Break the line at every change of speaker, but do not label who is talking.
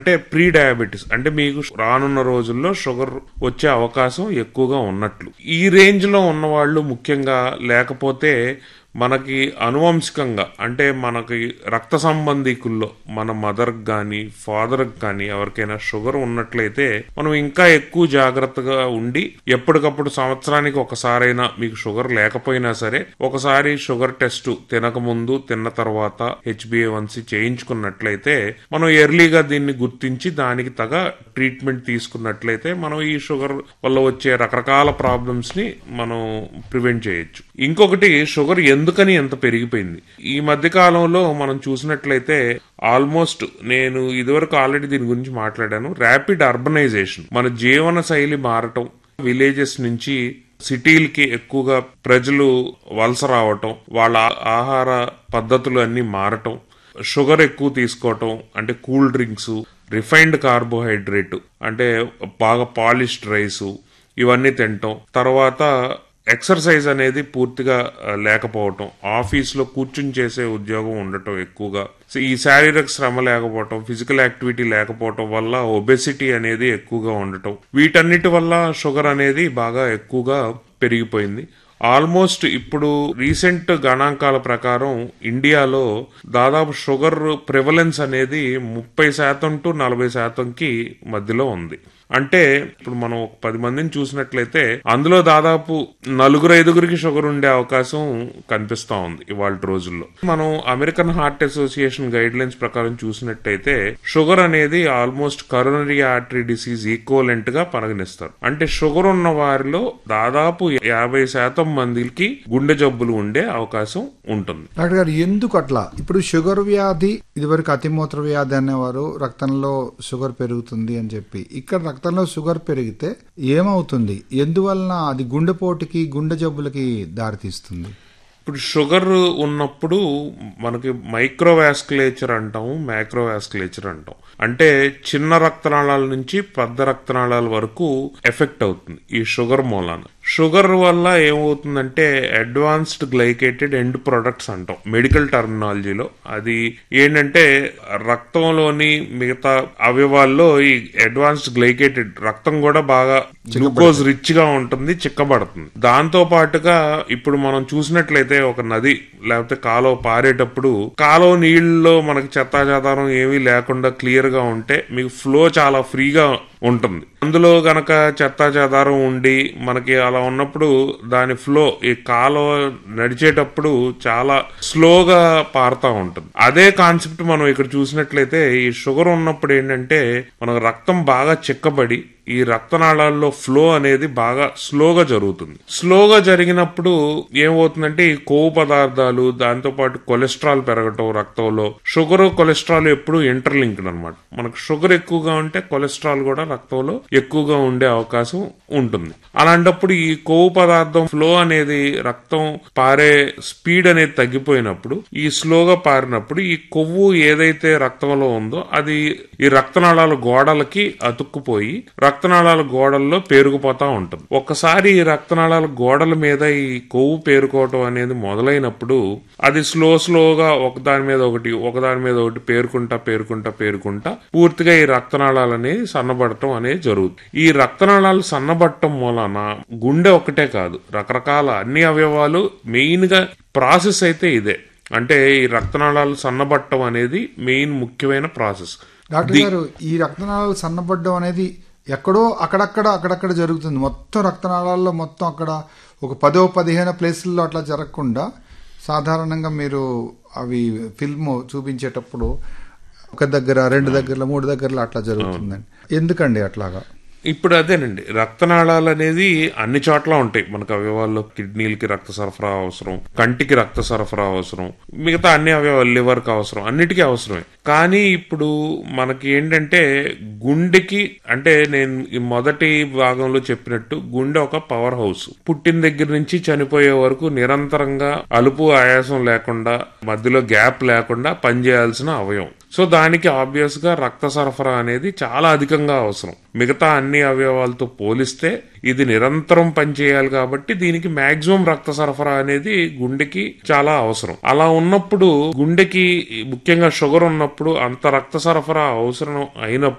అంటే pre diabetes అంటే మీకు రానున్న రోజుల్లో షుగర్ వచ్చే అవకాశం ఎక్కువగా ఉన్నట్లు ఈ రేంజ్ లో ఉన్న వాళ్ళు ముఖ్యంగా లేకపోతే మనకి అనువంశికంగా అంటే మనకి రక్త సంబంధికుల్లో మన మదర్ కానీ ఫాదర్ కానీ ఎవరికైనా షుగర్ ఉన్నట్లయితే మనం ఇంకా ఎక్కువ జాగ్రత్తగా ఉండి ఎప్పటికప్పుడు సంవత్సరానికి ఒకసారైనా మీకు షుగర్ లేకపోయినా సరే ఒకసారి షుగర్ టెస్ట్ తినకముందు తిన్న తర్వాత హెచ్బిఏవన్సి చేయించుకున్నట్లయితే మనం ఎర్లీగా దీన్ని గుర్తించి దానికి తగ ట్రీట్మెంట్ తీసుకున్నట్లయితే మనం ఈ షుగర్ వల్ల వచ్చే రకరకాల ప్రాబ్లమ్స్ ని మనం ప్రివెంట్ చేయొచ్చు ఇంకొకటి షుగర్ ఎందుకని ఎంత పెరిగిపోయింది ఈ మధ్య కాలంలో మనం చూసినట్లయితే ఆల్మోస్ట్ నేను ఇదివరకు ఆల్రెడీ దీని గురించి మాట్లాడాను ర్యాపిడ్ అర్బనైజేషన్ మన జీవన శైలి మారటం విలేజెస్ నుంచి సిటీలకి ఎక్కువగా ప్రజలు వలస రావటం వాళ్ళ ఆహార పద్ధతులు అన్ని మారటం షుగర్ ఎక్కువ తీసుకోవటం అంటే కూల్ డ్రింక్స్ రిఫైన్డ్ కార్బోహైడ్రేట్ అంటే బాగా పాలిష్డ్ రైస్ ఇవన్నీ తినటం తర్వాత ఎక్సర్సైజ్ అనేది పూర్తిగా ఆ, లేకపోవటం ఆఫీస్ లో కూర్చుని చేసే ఉద్యోగం ఉండటం ఎక్కువగా సో ఈ శారీరక శ్రమ లేకపోవటం ఫిజికల్ యాక్టివిటీ లేకపోవటం వల్ల ఒబెసిటీ అనేది ఎక్కువగా ఉండటం వీటన్నిటి వల్ల షుగర్ అనేది బాగా ఎక్కువగా పెరిగిపోయింది ఆల్మోస్ట్ ఇప్పుడు రీసెంట్ గణాంకాల ప్రకారం ఇండియాలో దాదాపు షుగర్ ప్రివలెన్స్ అనేది ముప్పై శాతం టు నలభై శాతంకి మధ్యలో ఉంది అంటే ఇప్పుడు మనం ఒక పది మందిని చూసినట్లయితే అందులో దాదాపు నలుగురు ఐదుగురికి షుగర్ ఉండే అవకాశం కనిపిస్తా ఉంది ఇవాళ రోజుల్లో మనం American heart association guidelines ప్రకారం చూసినట్టయితే షుగర్ అనేది almost coronary artery disease equivalent గా పరిగణిస్తారు అంటే షుగర్ ఉన్న వారిలో దాదాపు యాభై శాతం మందికి గుండె జబ్బులు ఉండే అవకాశం ఉంటుంది
డాక్టర్ గారు ఎందుకు అట్లా ఇప్పుడు షుగర్ వ్యాధి ఇదివరకు అతిమూత్ర వ్యాధి అనేవారు రక్తంలో షుగర్ పెరుగుతుంది అని చెప్పి ఇక్కడ రక్తంలో షుగర్ పెరిగితే ఏమవుతుంది ఎందువలన అది గుండెపోటుకి గుండె జబ్బులకి దారితీస్తుంది
ఇప్పుడు షుగర్ ఉన్నప్పుడు మనకి మైక్రోవాస్కులేచర్ అంటాము మైక్రోవాస్కులేచర్ అంటాం అంటే చిన్న రక్తనాళాల నుంచి పెద్ద రక్తనాళాల వరకు ఎఫెక్ట్ అవుతుంది ఈ షుగర్ మూలాన షుగర్ వల్ల ఏమవుతుందంటే అడ్వాన్స్డ్ గ్లైకేటెడ్ ఎండ్ ప్రొడక్ట్స్ అంటాం మెడికల్ టర్మినాలజీలో అది ఏంటంటే రక్తంలోని మిగతా అవయవాల్లో ఈ అడ్వాన్స్డ్ గ్లైకేటెడ్ రక్తం కూడా బాగా గ్లూకోజ్ రిచ్ గా ఉంటుంది చిక్కబడుతుంది దాంతో పాటుగా ఇప్పుడు మనం చూసినట్లయితే ఒక నది లేకపోతే కాలువ పారేటప్పుడు కాలువ నీళ్ళలో మనకి చెత్తా చెదారం ఏమీ లేకుండా క్లియర్ గా ఉంటే మీకు ఫ్లో చాలా ఫ్రీగా ఉంటుంది అందులో గనక చెత్తా చెదారం ఉండి మనకి అలా ఉన్నప్పుడు దాని ఫ్లో ఈ కాలువ నడిచేటప్పుడు చాలా స్లోగా పారుతా ఉంటుంది అదే కాన్సెప్ట్ మనం ఇక్కడ చూసినట్లయితే ఈ షుగర్ ఉన్నప్పుడు ఏంటంటే మనకు రక్తం బాగా చిక్కబడి ఈ రక్తనాళాల్లో ఫ్లో అనేది బాగా స్లోగా జరుగుతుంది స్లోగా జరిగినప్పుడు ఏమవుతుందంటే ఈ కొవ్వు పదార్థాలు దాంతో పాటు కొలెస్ట్రాల్ పెరగటం రక్తంలో షుగర్ కొలెస్ట్రాల్ ఎప్పుడు ఇంటర్లింక్డ్ అనమాట మనకు షుగర్ ఎక్కువగా ఉంటే కొలెస్ట్రాల్ కూడా రక్తంలో ఎక్కువగా ఉండే అవకాశం ఉంటుంది అలాంటప్పుడు ఈ కొవ్వు పదార్థం ఫ్లో అనేది రక్తం పారే స్పీడ్ అనేది తగ్గిపోయినప్పుడు ఈ స్లోగా పారినప్పుడు ఈ కొవ్వు ఏదైతే రక్తంలో ఉందో అది ఈ రక్తనాళాల గోడలకి అతుక్కుపోయి రక్తనాళాల గోడల్లో పేరుకుపోతా ఉంటుంది ఒక్కసారి ఈ రక్తనాళాల గోడల మీద ఈ కొవ్వు పేరుకోవటం అనేది మొదలైనప్పుడు అది స్లో స్లోగా ఒకదాని మీద ఒకటి ఒకదాని మీద ఒకటి పేరుకుంటా పేరుకుంటా పేరుకుంటా పూర్తిగా ఈ రక్తనాళాలు అనేది సన్నబడటం అనేది జరుగుతుంది ఈ రక్తనాళాలు సన్నబడటం మూలాన గుండె ఒకటే కాదు రకరకాల అన్ని అవయవాలు మెయిన్ గా ప్రాసెస్ అయితే ఇదే అంటే ఈ రక్తనాళాలు సన్నబడటం అనేది మెయిన్ ముఖ్యమైన ప్రాసెస్
డాక్టర్ గారు ఈ రక్తనాళాలు సన్నబడ్డం అనేది ఎక్కడో అక్కడక్కడ అక్కడక్కడ జరుగుతుంది మొత్తం రక్తనాళాల్లో మొత్తం అక్కడ ఒక పదో పదిహేను ప్లేసుల్లో అట్లా జరగకుండా సాధారణంగా మీరు అవి ఫిల్మ్ చూపించేటప్పుడు ఒక దగ్గర రెండు దగ్గర మూడు దగ్గరలో అట్లా జరుగుతుందండి ఎందుకండి అట్లాగా
ఇప్పుడు అదేనండి రక్తనాళాలు అనేది అన్ని చోట్ల ఉంటాయి మనకు అవయవాల్లో కిడ్నీలకి రక్త సరఫరా అవసరం కంటికి రక్త సరఫరా అవసరం మిగతా అన్ని అవయవాలు లివర్కి అవసరం అన్నిటికీ అవసరమే కానీ ఇప్పుడు మనకి ఏంటంటే గుండెకి అంటే నేను ఈ మొదటి భాగంలో చెప్పినట్టు గుండె ఒక పవర్ హౌస్ పుట్టిన దగ్గర నుంచి చనిపోయే వరకు నిరంతరంగా అలుపు ఆయాసం లేకుండా మధ్యలో గ్యాప్ లేకుండా పనిచేయాల్సిన అవయవం సో దానికి ఆబ్వియస్ గా రక్త సరఫరా అనేది చాలా అధికంగా అవసరం మిగతా అన్ని అవయవాలతో పోలిస్తే ఇది నిరంతరం పనిచేయాలి కాబట్టి దీనికి మాక్సిమం రక్త సరఫరా అనేది గుండెకి చాలా అవసరం అలా ఉన్నప్పుడు గుండెకి ముఖ్యంగా షుగర్ ఉన్నప్పుడు అంత రక్త సరఫరా అవసరం అయినప్పుడు